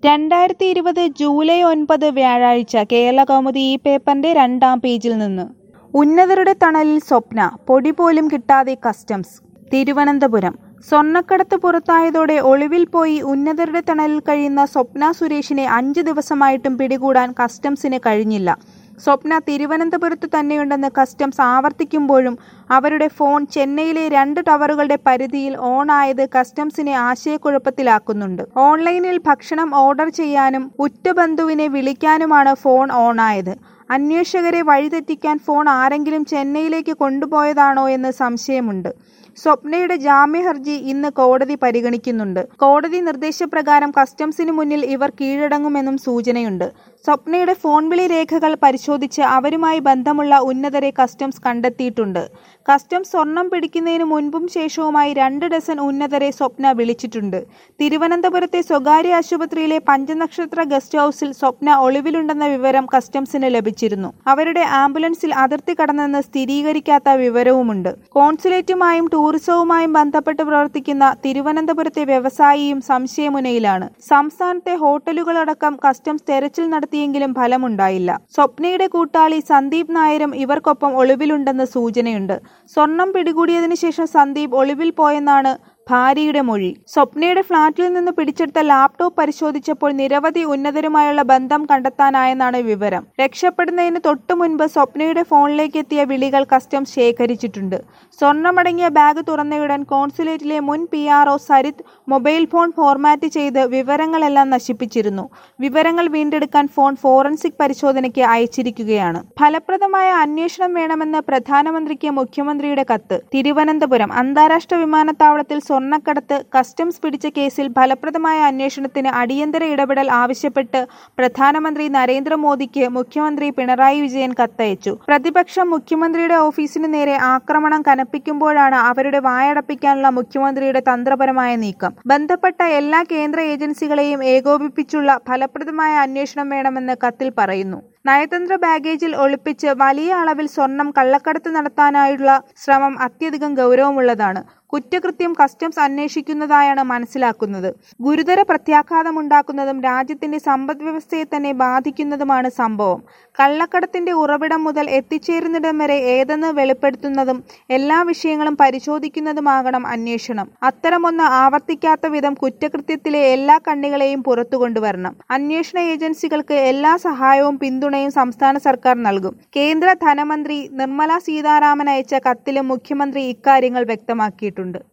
രണ്ടായിരത്തി ഇരുപത് ജൂലൈ ഒൻപത് വ്യാഴാഴ്ച കേരളകൗമുദി ഈ പേപ്പറിന്റെ രണ്ടാം പേജിൽ നിന്ന് ഉന്നതരുടെ തണലിൽ സ്വപ്ന പൊടി പോലും കിട്ടാതെ കസ്റ്റംസ് തിരുവനന്തപുരം സ്വർണ്ണക്കടത്ത് പുറത്തായതോടെ ഒളിവിൽ പോയി ഉന്നതരുടെ തണലിൽ കഴിയുന്ന സ്വപ്ന സുരേഷിനെ അഞ്ച് ദിവസമായിട്ടും പിടികൂടാൻ കസ്റ്റംസിന് കഴിഞ്ഞില്ല സ്വപ്ന തിരുവനന്തപുരത്ത് തന്നെയുണ്ടെന്ന് കസ്റ്റംസ് ആവർത്തിക്കുമ്പോഴും അവരുടെ ഫോൺ ചെന്നൈയിലെ രണ്ട് ടവറുകളുടെ പരിധിയിൽ ഓണായത് കസ്റ്റംസിനെ ആശയക്കുഴപ്പത്തിലാക്കുന്നുണ്ട് ഓൺലൈനിൽ ഭക്ഷണം ഓർഡർ ചെയ്യാനും ഉറ്റ ബന്ധുവിനെ വിളിക്കാനുമാണ് ഫോൺ ഓണായത് അന്വേഷകരെ വഴിതെറ്റിക്കാൻ ഫോൺ ആരെങ്കിലും ചെന്നൈയിലേക്ക് കൊണ്ടുപോയതാണോ എന്ന് സംശയമുണ്ട് സ്വപ്നയുടെ ജാമ്യ ഹർജി ഇന്ന് കോടതി പരിഗണിക്കുന്നുണ്ട് കോടതി നിർദ്ദേശപ്രകാരം കസ്റ്റംസിന് മുന്നിൽ ഇവർ കീഴടങ്ങുമെന്നും സൂചനയുണ്ട് സ്വപ്നയുടെ ഫോൺ വിളി രേഖകൾ പരിശോധിച്ച് അവരുമായി ബന്ധമുള്ള ഉന്നതരെ കസ്റ്റംസ് കണ്ടെത്തിയിട്ടുണ്ട് കസ്റ്റംസ് സ്വർണം പിടിക്കുന്നതിന് മുൻപും ശേഷവുമായി രണ്ട് ഡസൻ ഉന്നതരെ സ്വപ്ന വിളിച്ചിട്ടുണ്ട് തിരുവനന്തപുരത്തെ സ്വകാര്യ ആശുപത്രിയിലെ പഞ്ചനക്ഷത്ര ഗസ്റ്റ് ഹൌസിൽ സ്വപ്ന ഒളിവിലുണ്ടെന്ന വിവരം കസ്റ്റംസിന് ലഭിച്ചിരുന്നു അവരുടെ ആംബുലൻസിൽ അതിർത്തി കടന്നെന്ന് സ്ഥിരീകരിക്കാത്ത വിവരവുമുണ്ട് കോൺസുലേറ്റുമായും ടൂറിസവുമായും ബന്ധപ്പെട്ട് പ്രവർത്തിക്കുന്ന തിരുവനന്തപുരത്തെ വ്യവസായിയും സംശയമുനയിലാണ് സംസ്ഥാനത്തെ ഹോട്ടലുകളടക്കം കസ്റ്റംസ് തെരച്ചിൽ നടത്തിയെങ്കിലും ഫലമുണ്ടായില്ല സ്വപ്നയുടെ കൂട്ടാളി സന്ദീപ് നായരും ഇവർക്കൊപ്പം ഒളിവിലുണ്ടെന്ന് സൂചനയുണ്ട് സ്വർണം പിടികൂടിയതിനു ശേഷം സന്ദീപ് ഒളിവിൽ പോയെന്നാണ് ഭാര്യയുടെ മൊഴി സ്വപ്നയുടെ ഫ്ളാറ്റിൽ നിന്ന് പിടിച്ചെടുത്ത ലാപ്ടോപ്പ് പരിശോധിച്ചപ്പോൾ നിരവധി ഉന്നതരുമായുള്ള ബന്ധം കണ്ടെത്താനായെന്നാണ് വിവരം രക്ഷപ്പെടുന്നതിന് തൊട്ടു മുൻപ് സ്വപ്നയുടെ ഫോണിലേക്ക് എത്തിയ വിളികൾ കസ്റ്റംസ് ശേഖരിച്ചിട്ടുണ്ട് സ്വർണമടങ്ങിയ ബാഗ് തുറന്നയുടൻ കോൺസുലേറ്റിലെ മുൻ P R O Sarith mobile phone format ചെയ്ത് വിവരങ്ങളെല്ലാം നശിപ്പിച്ചിരുന്നു വിവരങ്ങൾ വീണ്ടെടുക്കാൻ ഫോൺ ഫോറൻസിക് പരിശോധനയ്ക്ക് അയച്ചിരിക്കുകയാണ് ഫലപ്രദമായ അന്വേഷണം വേണമെന്ന് പ്രധാനമന്ത്രിക്ക് മുഖ്യമന്ത്രിയുടെ കത്ത് തിരുവനന്തപുരം അന്താരാഷ്ട്ര വിമാനത്താവളത്തിൽ സ്വർണ്ണക്കടത്ത് കസ്റ്റംസ് പിടിച്ച കേസിൽ ഫലപ്രദമായ അന്വേഷണത്തിന് അടിയന്തര ഇടപെടൽ ആവശ്യപ്പെട്ട് പ്രധാനമന്ത്രി നരേന്ദ്രമോദിക്ക് മുഖ്യമന്ത്രി പിണറായി വിജയൻ കത്തയച്ചു പ്രതിപക്ഷം മുഖ്യമന്ത്രിയുടെ ഓഫീസിനു നേരെ ആക്രമണം കനപ്പിക്കുമ്പോഴാണ് അവരുടെ വായടപ്പിക്കാനുള്ള മുഖ്യമന്ത്രിയുടെ തന്ത്രപരമായ നീക്കം ബന്ധപ്പെട്ട എല്ലാ കേന്ദ്ര ഏജൻസികളെയും ഏകോപിപ്പിച്ചുള്ള ഫലപ്രദമായ അന്വേഷണം വേണമെന്ന് കത്തിൽ പറയുന്നു നയതന്ത്ര ബാഗേജിൽ ഒളിപ്പിച്ച് വലിയ അളവിൽ സ്വർണം കള്ളക്കടത്ത് നടത്താനായുള്ള ശ്രമം അത്യധികം ഗൗരവമുള്ളതാണ് കുറ്റകൃത്യം കസ്റ്റംസ് അന്വേഷിക്കുന്നതായാണ് മനസ്സിലാക്കുന്നത് ഗുരുതര പ്രത്യാഘാതമുണ്ടാക്കുന്നതും രാജ്യത്തിന്റെ സമ്പദ് വ്യവസ്ഥയെ തന്നെ ബാധിക്കുന്നതുമാണ് സംഭവം കള്ളക്കടത്തിന്റെ ഉറവിടം മുതൽ എത്തിച്ചേരുന്നിടം വരെ ഏതെന്ന് വെളിപ്പെടുത്തുന്നതും എല്ലാ വിഷയങ്ങളും പരിശോധിക്കുന്നതുമാകണം അന്വേഷണം അത്തരമൊന്ന് ആവർത്തിക്കാത്ത വിധം കുറ്റകൃത്യത്തിലെ എല്ലാ കണ്ണികളെയും പുറത്തു കൊണ്ടുവരണം അന്വേഷണ ഏജൻസികൾക്ക് എല്ലാ സഹായവും പിന്തുണയും സംസ്ഥാന സർക്കാർ നൽകും കേന്ദ്ര ധനമന്ത്രി നിർമ്മല സീതാരാമൻ അയച്ച കത്തിലും മുഖ്യമന്ത്രി ഇക്കാര്യങ്ങൾ വ്യക്തമാക്കിയിട്ടുണ്ട്